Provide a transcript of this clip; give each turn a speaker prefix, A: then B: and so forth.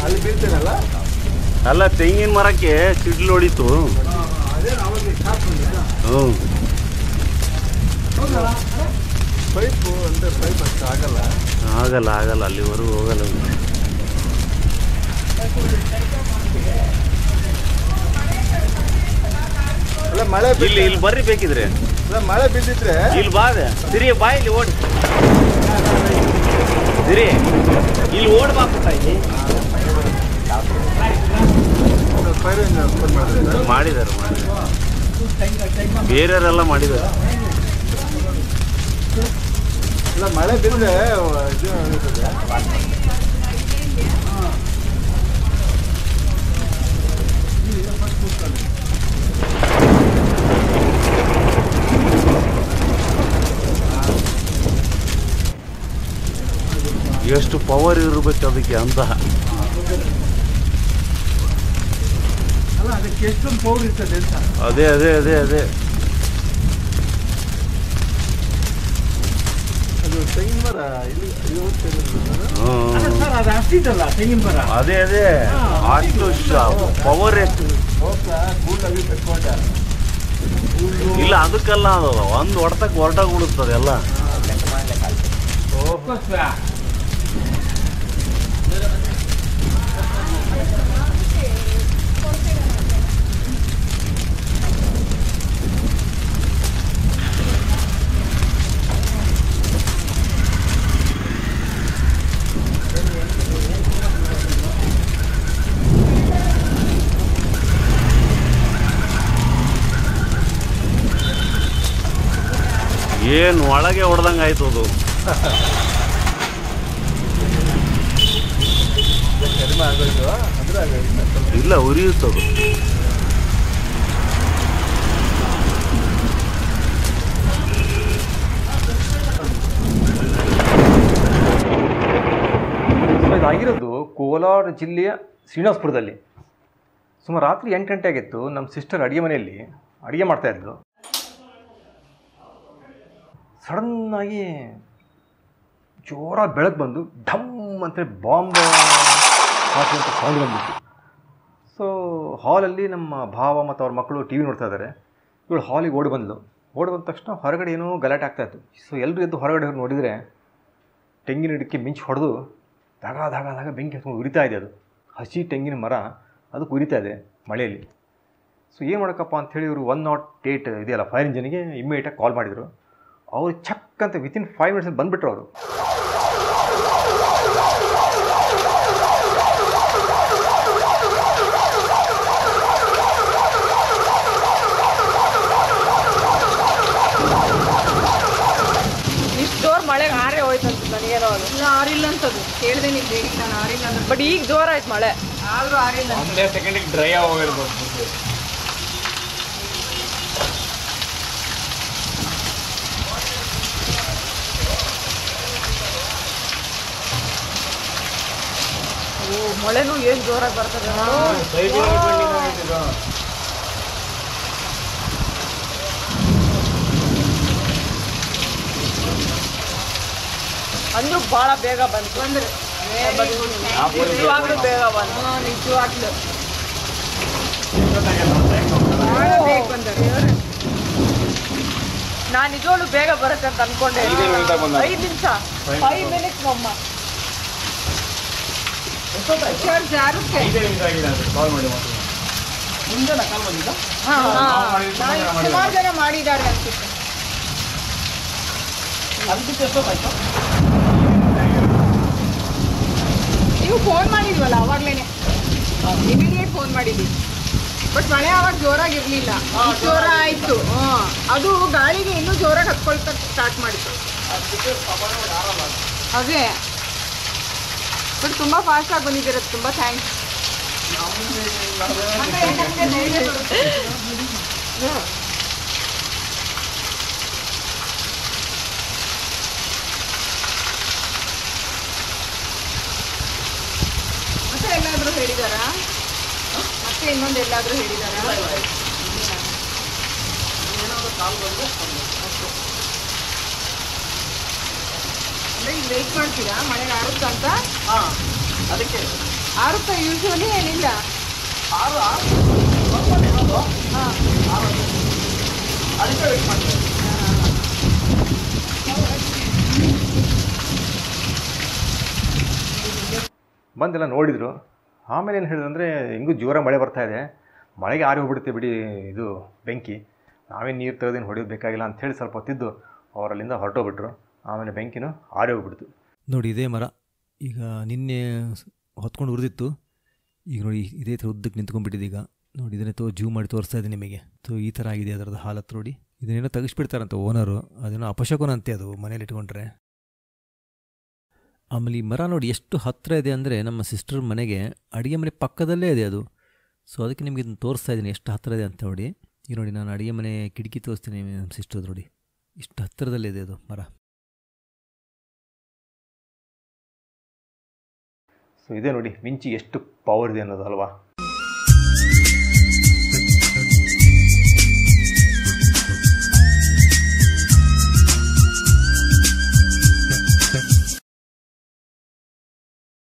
A: ಅಲ್ಲಿ ಬೀಳ್ತೇನಲ್ಲ
B: ಅಲ್ಲ ತೆಂಗಿನ ಮರಕ್ಕೆ ಸಿಡ್ಲು ಹೊಡಿತು
A: ಅದೇ ಅವಾಗ ಶಾಪ್
B: ಹ್ಞೂ
A: ಪೈಪು ಅಂದ್ರೆ ಪೈಪ್ ಅಷ್ಟು ಆಗಲ್ಲ
B: ಆಗಲ್ಲ ಆಗಲ್ಲ ಅಲ್ಲಿವರೆಗೂ ಹೋಗಲ್ಲ
A: ಅಲ್ಲ ಮಳೆ
B: ಇಲ್ಲಿ
A: ಬಿದ್ದ-
B: ಇಲ್ಲಿ ಬರ್ರಿ ಬೇಕಿದ್ರೆ
A: ಅಲ್ಲ ಮಳೆ ಬಿದ್ದಿದ್ರೆ
B: ಇಲ್ಲಿ ಬಾದೆ ಸಿರಿ ಬಾ ಇಲ್ಲಿ ಓಡಿ ಸಿರಿ ಇಲ್ಲಿ ಓಡ್ಬಾಕು ತಾಯಿ
A: ಫೈರ್ ಫೋನ್ ಮಾಡಿದ್ರೆ
B: ಮಾಡಿದ್ದಾರೆ ಮಾಡಿದ್ದಾರೆ ಬೇರೆಯವರೆಲ್ಲ ಮಾಡಿದ್ದಾರೆ
A: ಇಲ್ಲ ಮಳೆ ಬಿದ್ದರೆ ಇದು ಆಗುತ್ತದೆ.
B: ಎಷ್ಟು ಪವರ್ ಇರ್ಬೇಕು ಅದಕ್ಕೆ ಅಂತಹ
A: ಅಲ್ಲ ಅದಕ್ಕೆ ಎಷ್ಟೊಂದು ಪೌರ್ ಇರ್ತದೆ ಅಂತ
B: ಅದೇ ಅದೇ ಅದೇ ಅದೇ
A: ಅದು ತೆಂಗಿನ ಮರ ಇಲ್ಲಿ ಇಲ್ಲಿ ಹೋಗ್ತದೆ
B: ಹ್ಮ್.
A: ಸರ್ ಅದು ಅಷ್ಟಿದ್ದಲ್ಲ ತೆಂಗಿನ ಮರ
B: ಅದೇ ಅದೇ ಅಷ್ಟು ಪವರ್ ಎಷ್ಟು
A: ಹೋಗ್ತಾ ಕೂಲಾಗಿ ಕಟ್ಕೊಂಡ
B: ಇಲ್ಲ ಅದಕ್ಕಲ್ಲ ಅದು ಒಂದು ಹೊಡೆತಕ್ಕೆ ಹೊರಟಾಗಿ ಬಿಡುತ್ತದೆ ಎಲ್ಲ ಏನು ಒಳಗೆ ಹೊಡೆದಂಗೆ ಆಯ್ತು ಅದು
A: ಕಡಿಮೆ ಆಗೋಯ್ತು ಅಂದ್ರೆ ಆಗೋಯ್ತು ಸ್ವಲ್ಪ
B: ಇಲ್ಲ ಉರಿಯುತ್ತದು
C: ಸೊ ಇದಾಗಿರೋದು ಕೋಲಾರ ಜಿಲ್ಲೆಯ ಶ್ರೀನಿವಾಸಪುರದಲ್ಲಿ ಸುಮಾರು ರಾತ್ರಿ ಎಂಟು ಗಂಟೆ ಆಗಿತ್ತು ನಮ್ಮ ಸಿಸ್ಟರ್ ಅಡುಗೆ ಮನೆಯಲ್ಲಿ ಅಡುಗೆ ಮಾಡ್ತಾಯಿದ್ರು ಸಡನ್ನಾಗಿ ಜೋರಾದ ಬೆಳಕು ಬಂದು ಢಮ್ ಅಂತೇಳಿ ಬಾಂಬ್ ಹಾಕುವಂಥ ಸೌಂಡ್ ಬಂದ್ಬಿಟ್ಟು ಸೊ ಹಾಲಲ್ಲಿ ನಮ್ಮ ಭಾವ ಮತ್ತು ಅವ್ರ ಮಕ್ಕಳು ಟಿ ವಿ ನೋಡ್ತಾ ಇದ್ದಾರೆ ಇವಳು ಹಾಲಿಗೆ ಓಡಿ ಬಂದಳು ಓಡಿ ಬಂದ ತಕ್ಷಣ ಹೊರಗಡೆ ಏನೋ ಗಲಾಟೆ ಆಗ್ತಾ ಇತ್ತು ಸೊ ಎಲ್ಲರೂ ಎದ್ದು ಹೊರಗಡೆ ಹೋಗಿ ನೋಡಿದರೆ ತೆಂಗಿನ ಗಿಡಕ್ಕೆ ಮಿಂಚು ಹೊಡೆದು ದಾಗ ದಾಗ ದಾಗ ಬೆಂಕಿ ಹತ್ಕೊಂಡು ಉರಿತಾ ಇದೆ ಅದು ಹಸಿ ತೆಂಗಿನ ಮರ ಅದಕ್ಕೆ ಉರಿತಾ ಇದೆ ಮಳೆಯಲ್ಲಿ ಸೊ ಏನು ಮಾಡೋಕ್ಕಪ್ಪ ಅಂಥೇಳಿ ಇವರು ಒನ್ ನಾಟ್ ಏಯ್ಟ್ ಇದೆಯಲ್ಲ ಫೈರ್ ಇಂಜಿನ್ಗೆ ಇಮ್ಮಿಡಿಯೇಟಾಗಿ ಕಾಲ್ ಮಾಡಿದರು ಅವರು ಚಕ್ ಅಂತ ವಿತಿನ್ ಫೈವ್ ಮಿನಿಟ್ಸಲ್ಲಿ ಬಂದುಬಿಟ್ರು ಅವರು
D: ಇಷ್ಟು ಜೋರ್ ಮಳೆಗೆ ಆರೇ ಹೋಯ್ತಂತ ನನಗೇನೋ ಅದು
E: ಇಲ್ಲ ಆರಿಲ್ಲ ಅಂತದು ಕೇಳಿದೆ ನೀವು ಬೇಗ ನಾನು ಆರಿಲ್ಲ ಅಂತ
D: ಬಟ್ ಈಗ ಜೋರ್ ಆಯ್ತು ಮಳೆ
E: ಆದ್ರೂ ಆರಿಲ್ಲ ಅಂತ.
F: ಒಂದೇ ಸೆಕೆಂಡಿಗೆ ಡ್ರೈ ಆಗೋಗಿರ್ಬೋದು
D: ಓ ಮಳೆನೂ ಏನ್ ಜೋರಾಗಿ ಬರ್ತದೆ ನೋಡು. ಅಂದ್ರೂ ಬಹಳ ಬೇಗ ಬಂತು
E: ಬಂದ್ರೆ
D: ನಿಜವಾಗ್ಲೂ ಬೇಗ ಬಂತು
E: ಹಾ, ನಿಜವಾಗ್ಲು ಭಾಳ ಬೇಗ ಬಂದರು
D: ನಾನ್ ನಿಜವಾಗ್ಲೂ ಬೇಗ ಬರುತ್ತೆ ಅಂತ ಅನ್ಕೊಂಡೆ
F: ಐದೇ ನಿಮಿಷ ಬಂದ.
D: ಐದು ನಿಮಿಷ ಫೈವ್ ಮಿನಿಟ್ಸ್ ಅಮ್ಮ
E: ಸರ್ ಜಾರಕ್ಕೆ
F: ಐದೇ ನಿಮಿಷ ಆಗಿದೆ ಅದು ಕಾಲ್ ಮಾಡಿ ಮಾತ್ರ
E: ಹಾ, ಹಾ.
F: ನಾವು ಮಾಡಿದ್ದು
E: ನಾನು
F: ಸುಮ್ಮನೆ
E: ಸುಮಾರು ಜನ ಮಾಡಿದ್ದಾರೆ ಅನ್ಸುತ್ತೆ ನೀವು ಫೋನ್ ಮಾಡಿದ್ವಲ್ಲ ಅವಾಗ್ಲೇನೆ ಇಮಿಡಿಯೇಟ್ ಫೋನ್ ಮಾಡಿದ್ವಿ ಬಟ್ ಮಳೆ ಅವಾಗ ಜೋರಾಗಿರ್ಲಿಲ್ಲ ಈಗ ಜೋರ ಆಯ್ತು ಹಾ ಅದು ಗಾಳಿಗೆ ಇನ್ನೂ ಜೋರಾಗಿ ಹತ್ಕೊಳ್ತಾ ಸ್ಟಾರ್ಟ್ ಮಾಡಿತ್ತು ಅದೇ ಬಟ್ ತುಂಬಾ ಫಾಸ್ಟ್ ಆಗಿ ಬಂದಿದ್ದೀರ ತುಂಬಾ ಥ್ಯಾಂಕ್ಸ್ ಮತ್ತೆ ಎಲ್ಲಾದ್ರೂ ಹೇಳಿದಾರಾ ಮತ್ತೆ ಇನ್ನೊಂದು ಎಲ್ಲಾದ್ರೂ ಹೇಳಿದಾರಾ ಅಂದ್ರೆ ಈಗ ವೇಟ್ ಮಾಡ್ತೀರಾ ಮಳೆಗೆ ಆರುತ್ತಂತ
F: ಅದಕ್ಕೆ
E: ಆರುತ್ತೆ ಯೂಶುವಲಿ ಏನಿಲ್ಲ
A: ಆರು ಆರು ಸ್ವಲ್ಪನೇ ಅದು ಆರು ಅದಕ್ಕೆ ವೆಯ್ಟ್ ಮಾಡ್ತಾರೆ
C: ಬಂದೆಲ್ಲ ನೋಡಿದರು ಆಮೇಲೆ ಏನು ಹೇಳಿದಂದರೆ ಹೆಂಗೂ ಜೋರ ಮಳೆ ಬರ್ತಾ ಇದೆ ಮಳೆಗೆ ಆರಿ ಹೋಗ್ಬಿಡುತ್ತೆ ಬಿಡಿ ಇದು ಬೆಂಕಿ ನಾವೇನು ನೀರು ತೆಗೆದೇನು ಹೊಡೆಯೋದು ಬೇಕಾಗಿಲ್ಲ ಅಂಥೇಳಿ ಸ್ವಲ್ಪ ಹೊತ್ತಿದ್ದು ಅವರಲ್ಲಿಂದ ಹೊರಟೋಗ್ಬಿಟ್ರು ಆಮೇಲೆ ಬೆಂಕಿನೂ ಆರಿ ಹೋಗ್ಬಿಡ್ತು
G: ನೋಡಿ ಇದೇ ಮರ ಈಗ ನಿನ್ನೆ ಹೊತ್ಕೊಂಡು ಉರಿದಿತ್ತು ಈಗ ನೋಡಿ ಇದೇ ಥರ ಉದ್ದಕ್ಕೆ ನಿಂತ್ಕೊಂಡ್ಬಿಟ್ಟಿದೆ ಈಗ ನೋಡಿ ಇದನ್ನೇ ತೋ ಜೂ ಮಾಡಿ ತೋರಿಸ್ತಾ ಇದೆ ನಿಮಗೆ ಸೊ ಈ ಥರ ಆಗಿದೆ ಅದರದ್ದು ಹಾಲತ್ತು ನೋಡಿ ಇದನ್ನೇನೋ ತೆಗಿಸ್ಬಿಡ್ತಾರಂತ ಓನರು ಅದೇನೋ ಅಪಶಕುನ ಅಂತೆ ಅದು ಮನೇಲಿ ಇಟ್ಕೊಂಡ್ರೆ ಆಮೇಲೆ ಈ ಮರ ನೋಡಿ ಎಷ್ಟು ಹತ್ತಿರ ಇದೆ ಅಂದರೆ ನಮ್ಮ ಸಿಸ್ಟರ್ ಮನೆಗೆ ಅಡುಗೆ ಮನೆ ಪಕ್ಕದಲ್ಲೇ ಇದೆ ಅದು ಸೊ ಅದಕ್ಕೆ ನಿಮಗೆ ಇದನ್ನು ತೋರಿಸ್ತಾ ಇದ್ದೀನಿ ಎಷ್ಟು ಹತ್ತಿರ ಇದೆ ಅಂತ ನೋಡಿ ಈಗ ನೋಡಿ ನಾನು ಅಡುಗೆ ಮನೆ ಕಿಟಕಿ ತೋರಿಸ್ತೀನಿ ನಮ್ಮ ಸಿಸ್ಟರ್ ನೋಡಿ ಇಷ್ಟು ಹತ್ತಿರದಲ್ಲಿದೆ ಅದು ಮರ
C: ಸೊ ಇದೇ ನೋಡಿ ಮಿಂಚಿ ಎಷ್ಟು ಪವರ್ ಇದೆ ಅನ್ನೋದು ಅಲ್ವಾ